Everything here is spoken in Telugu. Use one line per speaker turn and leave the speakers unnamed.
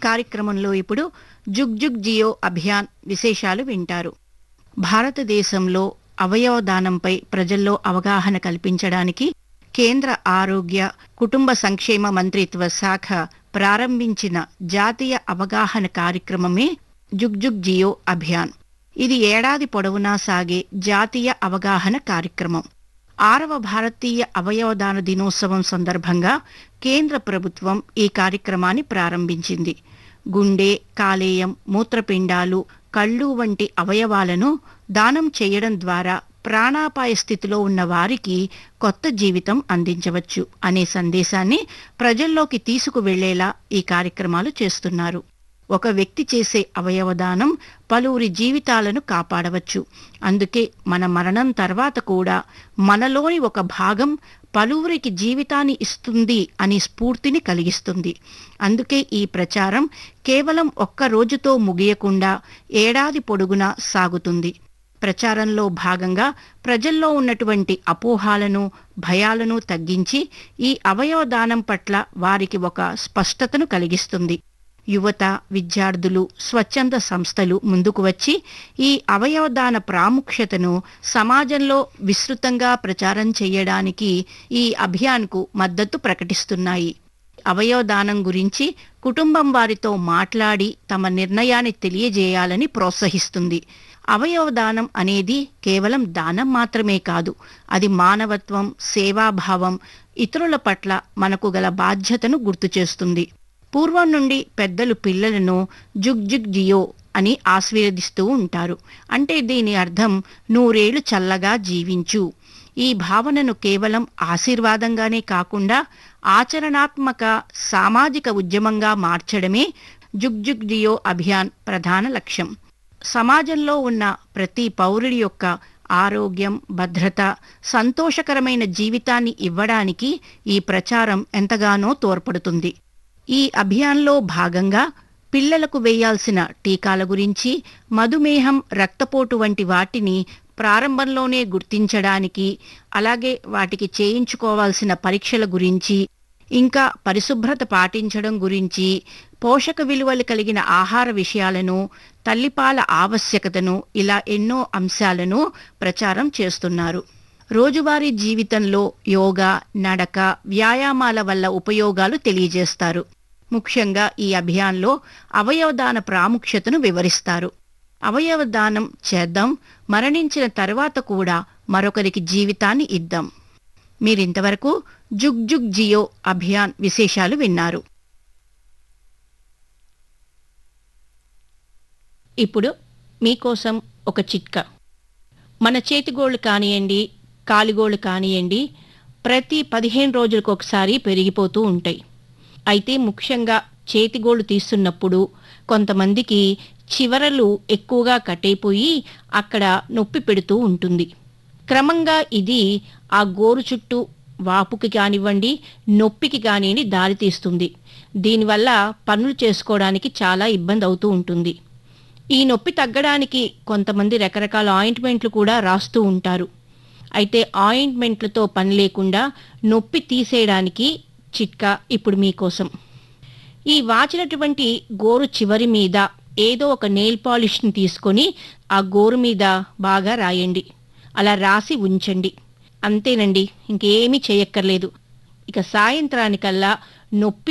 కార్యక్రమంలో ఇప్పుడు జుగ్ జుగ్ జియో అభియాన్ విశేషాలు వింటారు భారతదేశంలో అవయవ దానంపై ప్రజల్లో అవగాహన కల్పించడానికి కేంద్ర ఆరోగ్య కుటుంబ సంక్షేమ మంత్రిత్వ శాఖ ప్రారంభించిన జాతీయ అవగాహన కార్యక్రమమే జుగ్ జుగ్ జియో అభియాన్ ఇది ఏడాది పొడవునా సాగే జాతీయ అవగాహన కార్యక్రమం ఆరవ భారతీయ అవయవదాన దినోత్సవం సందర్భంగా కేంద్ర ప్రభుత్వం ఈ కార్యక్రమాన్ని ప్రారంభించింది గుండె కాలేయం మూత్రపిండాలు కళ్ళు వంటి అవయవాలను దానం చేయడం ద్వారా ప్రాణాపాయ స్థితిలో ఉన్న వారికి కొత్త జీవితం అందించవచ్చు అనే సందేశాన్ని ప్రజల్లోకి తీసుకువెళ్లేలా ఈ కార్యక్రమాలు చేస్తున్నారు ఒక వ్యక్తి చేసే అవయవదానం పలువురి జీవితాలను కాపాడవచ్చు అందుకే మన మరణం తర్వాత కూడా మనలోని ఒక భాగం పలువురికి జీవితాన్ని ఇస్తుంది అని స్ఫూర్తిని కలిగిస్తుంది అందుకే ఈ ప్రచారం కేవలం ఒక్క రోజుతో ముగియకుండా ఏడాది పొడుగునా సాగుతుంది ప్రచారంలో భాగంగా ప్రజల్లో ఉన్నటువంటి అపోహాలను భయాలను తగ్గించి ఈ అవయవదానం పట్ల వారికి ఒక స్పష్టతను కలిగిస్తుంది యువత విద్యార్థులు స్వచ్ఛంద సంస్థలు ముందుకు వచ్చి ఈ అవయవదాన ప్రాముఖ్యతను సమాజంలో విస్తృతంగా ప్రచారం చేయడానికి ఈ అభియాన్కు మద్దతు ప్రకటిస్తున్నాయి అవయవదానం గురించి కుటుంబం వారితో మాట్లాడి తమ నిర్ణయాన్ని తెలియజేయాలని ప్రోత్సహిస్తుంది అవయవదానం అనేది కేవలం దానం మాత్రమే కాదు అది మానవత్వం సేవాభావం ఇతరుల పట్ల మనకు గల బాధ్యతను గుర్తు చేస్తుంది పూర్వం నుండి పెద్దలు పిల్లలను జుగ్ జుగ్ జియో అని ఆశీర్వదిస్తూ ఉంటారు అంటే దీని అర్థం నూరేళ్లు చల్లగా జీవించు ఈ భావనను కేవలం ఆశీర్వాదంగానే కాకుండా ఆచరణాత్మక సామాజిక ఉద్యమంగా మార్చడమే జుగ్ జుగ్ జియో అభియాన్ ప్రధాన లక్ష్యం సమాజంలో ఉన్న ప్రతి పౌరుడి యొక్క ఆరోగ్యం భద్రత సంతోషకరమైన జీవితాన్ని ఇవ్వడానికి ఈ ప్రచారం ఎంతగానో తోడ్పడుతుంది ఈ అభియాన్లో భాగంగా పిల్లలకు వేయాల్సిన టీకాల గురించి మధుమేహం రక్తపోటు వంటి వాటిని ప్రారంభంలోనే గుర్తించడానికి అలాగే వాటికి చేయించుకోవాల్సిన పరీక్షల గురించి ఇంకా పరిశుభ్రత పాటించడం గురించి పోషక విలువలు కలిగిన ఆహార విషయాలను తల్లిపాల ఆవశ్యకతను ఇలా ఎన్నో అంశాలను ప్రచారం చేస్తున్నారు రోజువారీ జీవితంలో యోగా నడక వ్యాయామాల వల్ల ఉపయోగాలు తెలియజేస్తారు ముఖ్యంగా ఈ అభియాన్లో అవయవదాన ప్రాముఖ్యతను వివరిస్తారు అవయవదానం చేద్దాం మరణించిన తర్వాత కూడా మరొకరికి జీవితాన్ని ఇద్దాం మీరింతవరకు జుగ్ జుగ్ జియో అభియాన్ విశేషాలు విన్నారు ఇప్పుడు మీకోసం ఒక చిట్కా మన చేతిగోళ్ళు కానియండి కాలిగోళ్ళు కానియండి ప్రతి పదిహేను రోజులకు ఒకసారి పెరిగిపోతూ ఉంటాయి అయితే ముఖ్యంగా చేతిగోళ్ళు తీస్తున్నప్పుడు కొంతమందికి చివరలు ఎక్కువగా కట్టయిపోయి అక్కడ నొప్పి పెడుతూ ఉంటుంది క్రమంగా ఇది ఆ గోరు చుట్టూ వాపుకి కానివ్వండి నొప్పికి కానివ్వండి దారితీస్తుంది దీనివల్ల పనులు చేసుకోవడానికి చాలా ఇబ్బంది అవుతూ ఉంటుంది ఈ నొప్పి తగ్గడానికి కొంతమంది రకరకాల ఆయింట్మెంట్లు కూడా రాస్తూ ఉంటారు అయితే ఆయింట్మెంట్లతో పని లేకుండా నొప్పి తీసేయడానికి చిట్కా ఇప్పుడు మీకోసం ఈ వాచినటువంటి గోరు చివరి మీద ఏదో ఒక నెయిల్ పాలిష్ని తీసుకొని ఆ గోరు మీద బాగా రాయండి అలా రాసి ఉంచండి అంతేనండి ఇంకేమీ చేయక్కర్లేదు ఇక సాయంత్రానికల్లా నొప్పి